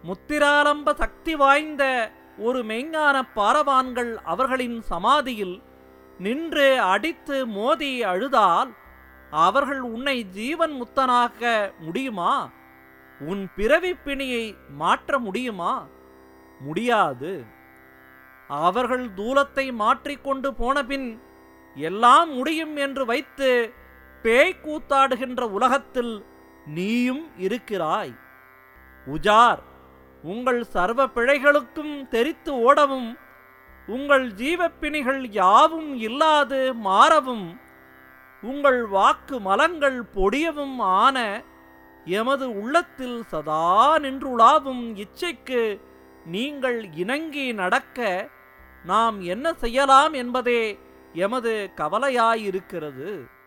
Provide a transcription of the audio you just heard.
முத்திராலம்ப சக்தி வாய்ந்த ஒரு மெய்ஞான பாரவான்கள் அவர்களின் சமாதியில் நின்று அடித்து மோதி அழுதால் அவர்கள் உன்னை ஜீவன் முத்தனாக்க முடியுமா உன் பிறவிப் பிணியை மாற்ற முடியுமா முடியாது அவர்கள் தூலத்தை மாற்றிக்கொண்டு போனபின் எல்லாம் முடியும் என்று வைத்து பேய் கூத்தாடுகின்ற உலகத்தில் நீயும் இருக்கிறாய் உஜார் உங்கள் சர்வ பிழைகளுக்கும் தெரித்து ஓடவும் உங்கள் ஜீவப்பிணிகள் யாவும் இல்லாது மாறவும் உங்கள் வாக்கு மலங்கள் பொடியவும் ஆன எமது உள்ளத்தில் சதா நின்றுளாவும் இச்சைக்கு நீங்கள் இணங்கி நடக்க நாம் என்ன செய்யலாம் என்பதே எமது கவலையாயிருக்கிறது